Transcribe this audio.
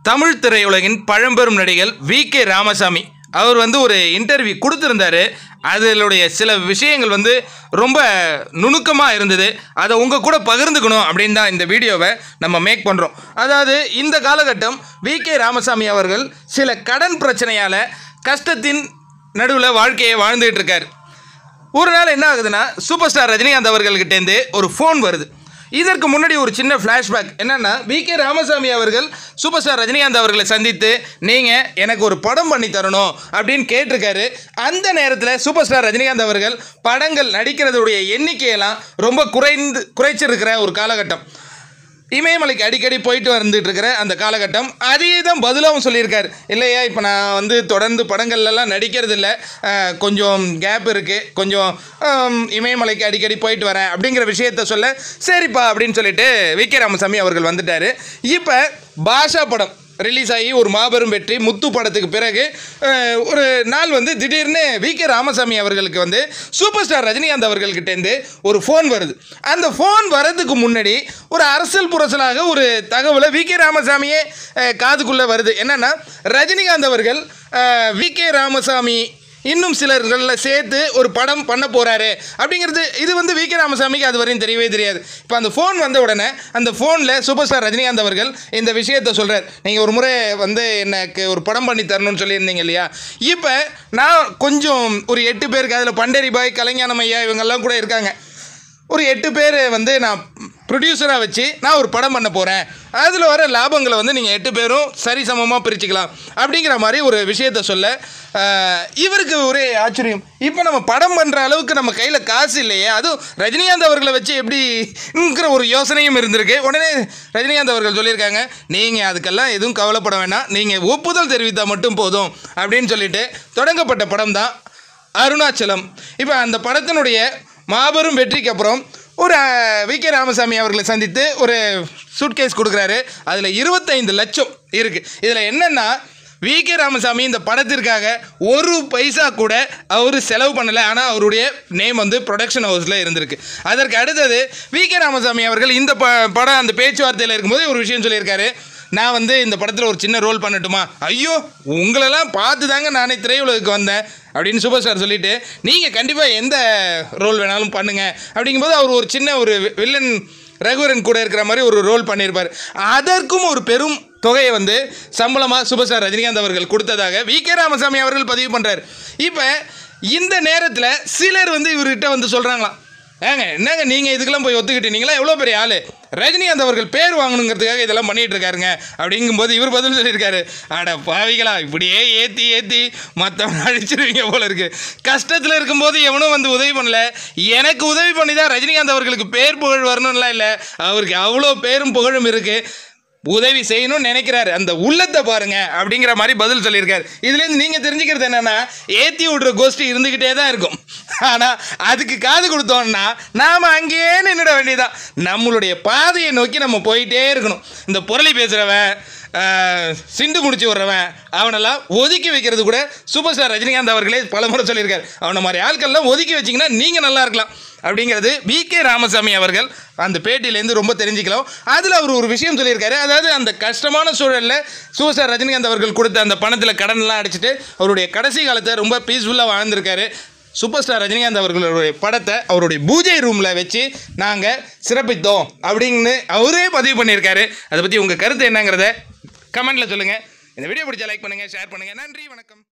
தமிழ் திரையுலகின் பழம்பெரும் நடிகர் V K Ramasamy அவர் வந்து ஒரு இன்டர்வியூ கொடுத்துருந்தாரு அதிலுடைய சில விஷயங்கள் வந்து ரொம்ப நுணுக்கமாக இருந்தது அதை உங்கள் கூட பகிர்ந்துக்கணும் அப்படின்னு தான் இந்த வீடியோவை நம்ம மேக் பண்ணுறோம் அதாவது இந்த காலகட்டம் வி கே ராமசாமி அவர்கள் சில கடன் பிரச்சனையால் கஷ்டத்தின் நடுவில் வாழ்க்கையை வாழ்ந்துகிட்டு இருக்காரு ஒரு நாள் என்ன ஆகுதுன்னா சூப்பர் ஸ்டார் ரஜினிகாந்த் அவர்கள்கிட்டேருந்து ஒரு ஃபோன் வருது இதற்கு முன்னாடி ஒரு சின்ன ஃப்ளாஷ்பேக் என்னன்னா வி கே ராமசாமி அவர்கள் சூப்பர் ஸ்டார் ரஜினிகாந்த் அவர்களை சந்தித்து நீங்கள் எனக்கு ஒரு படம் பண்ணி தரணும் அப்படின்னு கேட்டிருக்காரு அந்த நேரத்தில் சூப்பர் ஸ்டார் ரஜினிகாந்த் அவர்கள் படங்கள் நடிக்கிறதுடைய எண்ணிக்கையெல்லாம் ரொம்ப குறைந்து குறைச்சிருக்கிற ஒரு காலகட்டம் இமயமலைக்கு அடிக்கடி போயிட்டு வந்துட்டு இருக்கிற அந்த காலகட்டம் அதே தான் பதிலாகவும் சொல்லியிருக்காரு இல்லையா இப்போ நான் வந்து தொடர்ந்து படங்கள்லாம் நடிக்கிறது இல்லை அஹ், கொஞ்சம் கேப் இருக்குது கொஞ்சம் ஹம், இமயமலைக்கு அடிக்கடி போயிட்டு வரேன் அப்படிங்கிற விஷயத்த சொல்ல சரிப்பா அப்படின்னு சொல்லிட்டு வி கே ராமசாமி அவர்கள் வந்துட்டார் இப்போ பாஷா படம் ரிலீஸ் ஆகி ஒரு மாபெரும் வெற்றி முத்து படத்துக்கு பிறகு அஹ், ஒரு நாள் வந்து திடீர்னு வி கே ராமசாமி அவர்களுக்கு வந்து சூப்பர் ஸ்டார் ரஜினிகாந்த் அவர்கள்கிட்டேருந்து ஒரு ஃபோன் வருது அந்த ஃபோன் வரதுக்கு முன்னாடி ஒரு அரசியல் புரசலாக ஒரு தகவலை வி கே ராமசாமியே அஹ், காதுக்குள்ளே வருது என்னன்னா ரஜினிகாந்த் அவர்கள் வி கே ராமசாமி இன்னும் சிலர்களில் சேர்த்து ஒரு படம் பண்ண போகிறாரு அப்படிங்கிறது இது வந்து வி கே ராமசாமிக்கு அது வரையும் தெரியவே தெரியாது இப்போ அந்த ஃபோன் வந்த உடனே அந்த ஃபோனில் சூப்பர் ஸ்டார் ரஜினிகாந்த் அவர்கள் இந்த விஷயத்தை சொல்கிறார் நீங்கள் ஒரு முறை வந்து எனக்கு ஒரு படம் பண்ணி தரணும்னு சொல்லியிருந்தீங்க இல்லையா இப்போ நான் கொஞ்சம் ஒரு எட்டு பேருக்கு அதில் பண்டேரி பாய் கலைஞானம் ஐயா இவங்கெல்லாம் கூட இருக்காங்க ஒரு எட்டு பேர் வந்து நான் ப்ரொடியூசராக வச்சு நான் ஒரு படம் பண்ண போகிறேன் அதில் வர லாபங்களை வந்து நீங்கள் எட்டு பேரும் சரிசமமாக பிரிச்சுக்கலாம் அப்படிங்கிற மாதிரி ஒரு விஷயத்த சொல்ல ஆஹ், இவருக்கு ஒரே ஆச்சரியம் இப்போ நம்ம படம் பண்ணுற அளவுக்கு நம்ம கையில் காசு இல்லையே அதுவும் ரஜினிகாந்த் அவர்களை வச்சு எப்படிங்கிற ஒரு யோசனையும் இருந்திருக்கு உடனே ரஜினிகாந்த் அவர்கள் சொல்லியிருக்காங்க நீங்கள் அதுக்கெல்லாம் எதுவும் கவலைப்பட வேணாம் நீங்கள் ஒப்புதல் தெரிவித்தால் மட்டும் போதும் அப்படின்னு சொல்லிட்டு தொடங்கப்பட்ட படம் தான் அருணாச்சலம் இப்போ அந்த படத்தினுடைய மாபெரும் வெற்றிக்கு அப்புறம் ஒரு வி கே ராமசாமி அவர்களை சந்தித்து ஒரு சூட்கேஸ் கொடுக்குறாரு அதில் இருபத்தைந்து லட்சம் இருக்குது இதில் என்னென்னா வி கே ராமசாமி இந்த படத்திற்காக ஒரு பைசா கூட அவர் செலவு பண்ணலை ஆனால் அவருடைய நேம் வந்து ப்ரொடக்ஷன் ஹவுஸில் இருந்திருக்கு அதற்கு அடுத்தது வி கே ராமசாமி அவர்கள் இந்த ப படம் அந்த பேச்சுவார்த்தையில் இருக்கும்போது ஒரு விஷயம் சொல்லியிருக்காரு நான் வந்து இந்த படத்தில் ஒரு சின்ன ரோல் பண்ணட்டுமா ஐயோ உங்களெல்லாம் பார்த்து தாங்க நானே திரையுலகுக்கு வந்தேன் அப்படின்னு சூப்பர் ஸ்டார் சொல்லிட்டு நீங்கள் கண்டிப்பாக எந்த ரோல் வேணாலும் பண்ணுங்க அப்படிங்கும்போது அவர் ஒரு சின்ன ஒரு வி- வில்லன் ரகுவரன் கூட இருக்கிற மாதிரி ஒரு ரோல் பண்ணியிருப்பார் அதற்கும் ஒரு பெரும் தொகையை வந்து சம்பளமாக சூப்பர் ஸ்டார் ரஜினிகாந்த் அவர்கள் கொடுத்ததாக வி கே ராமசாமி அவர்கள் பதிவு பண்ணுறாரு இப்போ இந்த நேரத்தில் சிலர் வந்து இவர்கிட்ட வந்து சொல்கிறாங்களாம் ஏங்க என்னங்க நீங்கள் இதுக்கெல்லாம் போய் ஒத்துக்கிட்டு நீங்களாம் எவ்வளோ பெரிய ஆள் ரஜினிகாந்த் அவர்கள் பேர் வாங்கணுங்கிறதுக்காக இதெல்லாம் பண்ணிட்டு இருக்காருங்க அப்படிங்கும்போது இவர் பதில் சொல்லியிருக்காரு அட பாவிகளா இப்படியே ஏற்றி ஏற்றி மற்றவன் அழிச்சிருவீங்க போல இருக்கு கஷ்டத்தில் இருக்கும்போது எவனும் வந்து உதவி பண்ணல எனக்கு உதவி பண்ணி தான் ரஜினிகாந்த் அவர்களுக்கு பேர் புகழ் வரணும்லாம் இல்லை அவருக்கு அவ்வளோ பேரும் புகழும் இருக்குது உதவி செய்யணும்னு நினைக்கிறாரு அந்த உள்ளத்தை பாருங்க அப்படிங்கிற மாதிரி பதில் சொல்லியிருக்காரு இதுலேருந்து நீங்கள் தெரிஞ்சுக்கிறது என்னன்னா ஏற்றி விடுற கோஷ்டி இருந்துக்கிட்டே தான் இருக்கும் ஆனால் அதுக்கு காது கொடுத்தோம்னா நாம் அங்கேயே நின்றுட வேண்டியதான் நம்மளுடைய பாதையை நோக்கி நம்ம போயிட்டே இருக்கணும் இந்த பொருளை பேசுகிறவன் ஆஹ், சிண்டு முடிச்சு விட்றவன் அவனெல்லாம் ஒதுக்கி வைக்கிறது கூட சூப்பர் ஸ்டார் ரஜினிகாந்த் அவர்களே பல முறை சொல்லியிருக்காரு அவனை மாதிரி ஆட்கள்லாம் ஒதுக்கி வச்சிங்கன்னா நீங்கள் நல்லா இருக்கலாம் அப்படிங்கிறது வி கே ராமசாமி அவர்கள் அந்த பேட்டியிலேருந்து ரொம்ப தெரிஞ்சுக்கலாம் அதில் அவர் ஒரு விஷயம் சொல்லியிருக்காரு அதாவது அந்த கஷ்டமான சூழலில் சூப்பர் ஸ்டார் ரஜினிகாந்த் அவர்கள் கொடுத்த அந்த பணத்தில் கடன்லாம் அடிச்சுட்டு அவருடைய கடைசி காலத்தை ரொம்ப பீஸ்ஃபுல்லாக வாழ்ந்திருக்காரு சூப்பர் ஸ்டார் ரஜினிகாந்த் அவர்களுடைய படத்தை அவருடைய பூஜை ரூமில் வச்சு நாங்கள் சிறப்பித்தோம் அப்படின்னு அவரே பதிவு பண்ணியிருக்காரு அதை பற்றி உங்கள் கருத்து என்னங்கிறத கமெண்ட்டில் சொல்லுங்கள் இந்த வீடியோ பிடிச்சா லைக் பண்ணுங்கள் ஷேர் பண்ணுங்கள் நன்றி வணக்கம்